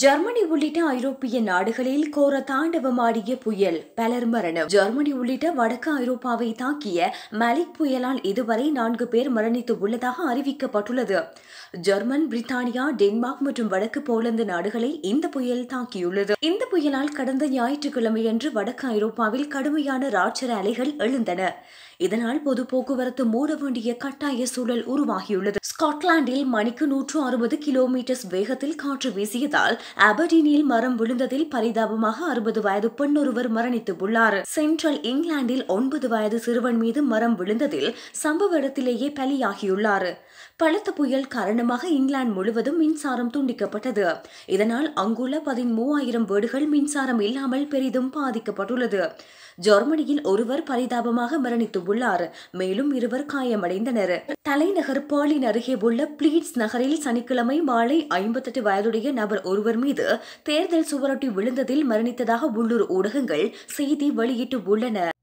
Germany உள்ளிட்ட ஐரோப்பிய நாடுகளில் கோர தாண்டவமாடிய புயல் பலர் மரணம் ஜெர்மனி உள்ளிட்ட வடக்கு ஐரோப்பாவை தாக்கிய மலிக் புயலால் இதுவரை நான்கு பேர் மரணித்து உள்ளதாக அறிவிக்கப்பட்டுள்ளது ஜெர்மன் பிரித்தானியா டென்மார்க் மற்றும் வடக்கு போலந்து நாடுகளை இந்த புயல் தாக்கியுள்ளது இந்த புயலால் கடந்த ஞாயிற்றுக்கிழமையன்று வடக்கு ஐரோப்பாவில் கடுமையான ராட்சர அலைகள் எழுந்தன இதனால் பொது போக்குவரத்து மூட வேண்டிய கட்டாய சூழல் உருவாகியுள்ளது ஸ்காட்லாந்தில் மணிக்கு நூற்று அறுபது கிலோமீட்டர் வேகத்தில் காற்று வீசியதால் அபர்டீனில் மரம் விழுந்ததில் பரிதாபமாக அறுபது வயது பெண்ணொருவர் மரணித்து உள்ளார் சென்ட்ரல் இங்கிலாந்தில் ஒன்பது வயது சிறுவன் மீது மரம் விழுந்ததில் சம்பவ இடத்திலேயே பலியாகியுள்ளார் பலத்த புயல் காரணமாக இங்கிலாந்து முழுவதும் மின்சாரம் துண்டிக்கப்பட்டது இதனால் அங்குள்ள பதிமூவாயிரம் வீடுகள் மின்சாரம் இல்லாமல் பெரிதும் பாதிக்கப்பட்டுள்ளது ஜெர்மனியில் ஒருவர் பரிதாபமாக மரணித்து உள்ளார் மேலும் இருவர் காயமடைந்தனர் தலைநகர் பேர்லின் அருகே உள்ள பிளீட்ஸ் நகரில் சனிக்கிழமை மாலை ஐம்பத்தெட்டு வயதுடைய நபர் ஒருவர் மீது தேர்தல் சுவரொட்டி விழுந்ததில் மரணித்ததாக உள்ளூர் ஊடகங்கள் செய்தி வெளியிட்டு உள்ளன